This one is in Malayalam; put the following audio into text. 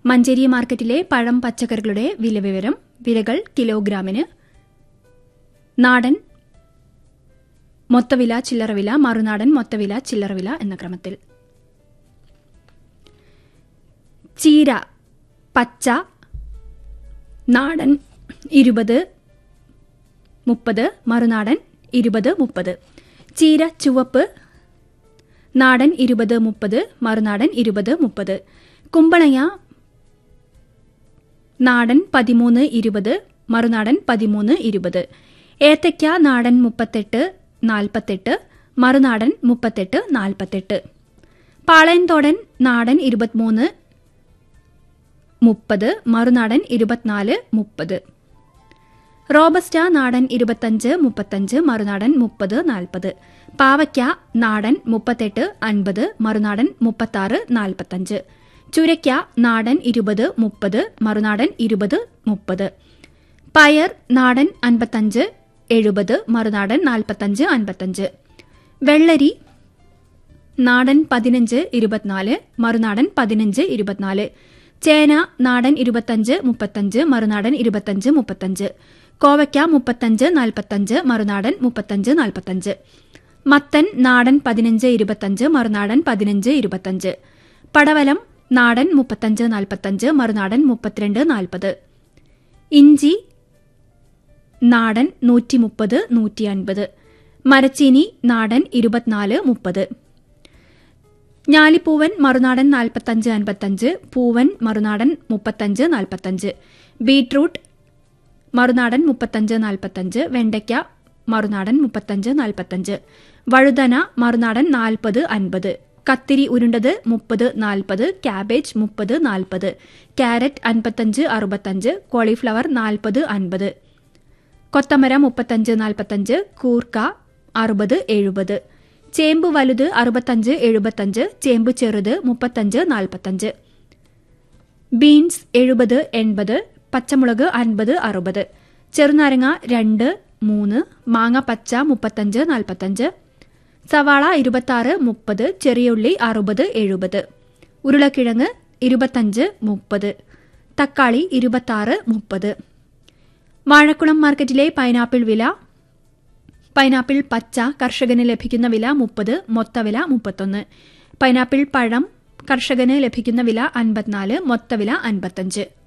മഞ്ചേരി മാർക്കറ്റിലെ പഴം പച്ചക്കറികളുടെ വില വിവരം വിലകൾ കിലോഗ്രാമിന് നാടൻ മൊത്തവില ചില്ലറവില മറുനാടൻ മൊത്തവില ചില്ലറവില എന്ന ക്രമത്തിൽ ചീര പച്ച നാടൻ ഇരുപത് മുപ്പത് മറുനാടൻ ഇരുപത് മുപ്പത് ചീര ചുവപ്പ് നാടൻ ഇരുപത് മുപ്പത് മറുനാടൻ ഇരുപത് മുപ്പത് കുമ്പളങ്ങ നാടൻ പതിമൂന്ന് ഇരുപത് മറുനാടൻ പതിമൂന്ന് ഇരുപത് ഏത്തയ്ക്ക നാടൻ മുപ്പത്തെട്ട് നാൽപ്പത്തെട്ട് മറുനാടൻ മുപ്പത്തെട്ട് നാൽപ്പത്തെട്ട് പാളയൻതോടൻ നാടൻ ഇരുപത്തിമൂന്ന് മുപ്പത് മറുനാടൻ ഇരുപത്തിനാല് മുപ്പത് റോബസ്റ്റ നാടൻ ഇരുപത്തഞ്ച് മുപ്പത്തഞ്ച് മറുനാടൻ മുപ്പത് നാൽപ്പത് പാവയ്ക്ക നാടൻ മുപ്പത്തെട്ട് അൻപത് മറുനാടൻ മുപ്പത്താറ് നാൽപ്പത്തഞ്ച് ചുരയ്ക്ക നാടൻ ഇരുപത് മുപ്പത് മറുനാടൻ ഇരുപത് മുപ്പത് പയർ നാടൻ അൻപത്തഞ്ച് എഴുപത് മറുനാടൻ നാൽപ്പത്തഞ്ച് അൻപത്തഞ്ച് വെള്ളരി നാടൻ പതിനഞ്ച് ഇരുപത്തിനാല് മറുനാടൻ പതിനഞ്ച് ഇരുപത്തിനാല് ചേന നാടൻ ഇരുപത്തഞ്ച് മുപ്പത്തഞ്ച് മറുനാടൻ ഇരുപത്തഞ്ച് മുപ്പത്തഞ്ച് കോവയ്ക്ക മുപ്പത്തഞ്ച് നാൽപ്പത്തഞ്ച് മറുനാടൻ മുപ്പത്തഞ്ച് നാൽപ്പത്തഞ്ച് മത്തൻ നാടൻ പതിനഞ്ച് ഇരുപത്തഞ്ച് മറുനാടൻ പതിനഞ്ച് ഇരുപത്തഞ്ച് പടവലം നാടൻ മുപ്പത്തഞ്ച് നാൽപ്പത്തഞ്ച് മറുനാടൻ മുപ്പത്തിരണ്ട് നാൽപ്പത് ഇഞ്ചി നാടൻ നൂറ്റി മുപ്പത് നൂറ്റി അൻപത് മരച്ചീനി നാടൻ ഇരുപത്തിനാല് മുപ്പത് ഞാലിപ്പൂവൻ മറുനാടൻ നാൽപ്പത്തഞ്ച് അൻപത്തഞ്ച് പൂവൻ മറുനാടൻ മുപ്പത്തഞ്ച് നാൽപ്പത്തഞ്ച് ബീട്രൂട്ട് മറുനാടൻ മുപ്പത്തഞ്ച് നാൽപ്പത്തഞ്ച് വെണ്ടയ്ക്ക മറുനാടൻ മുപ്പത്തഞ്ച് നാൽപ്പത്തഞ്ച് വഴുതന മറുനാടൻ നാൽപ്പത് അൻപത് കത്തിരി ഉരുണ്ടത് മുപ്പത് നാൽപ്പത് ക്യാബേജ് മുപ്പത് നാൽപ്പത് ക്യാരറ്റ് അൻപത്തഞ്ച് അറുപത്തഞ്ച് കോളിഫ്ലവർ നാൽപ്പത് അൻപത് കൊത്തമര മുപ്പത്തഞ്ച് നാൽപ്പത്തഞ്ച് കൂർക്ക അറുപത് എഴുപത് ചേമ്പ് വലുത് അറുപത്തഞ്ച് എഴുപത്തഞ്ച് ചേമ്പ് ചെറുത് മുപ്പത്തഞ്ച് നാൽപ്പത്തഞ്ച് ബീൻസ് എഴുപത് എൺപത് പച്ചമുളക് അൻപത് അറുപത് ചെറുനാരങ്ങ രണ്ട് മൂന്ന് മാങ്ങ പച്ച മുപ്പത്തഞ്ച് നാൽപ്പത്തഞ്ച് സവാള ഇരുപത്താറ് മുപ്പത് ചെറിയുള്ളി അറുപത് എഴുപത് ഉരുളക്കിഴങ്ങ് ഇരുപത്തഞ്ച് മുപ്പത് തക്കാളി ഇരുപത്താറ് മുപ്പത് വാഴക്കുളം മാർക്കറ്റിലെ പൈനാപ്പിൾ വില പൈനാപ്പിൾ പച്ച കർഷകന് ലഭിക്കുന്ന വില മുപ്പത് മൊത്തവില മുപ്പത്തൊന്ന് പൈനാപ്പിൾ പഴം കർഷകന് ലഭിക്കുന്ന വില അൻപത്തിനാല് മൊത്തവില അൻപത്തഞ്ച്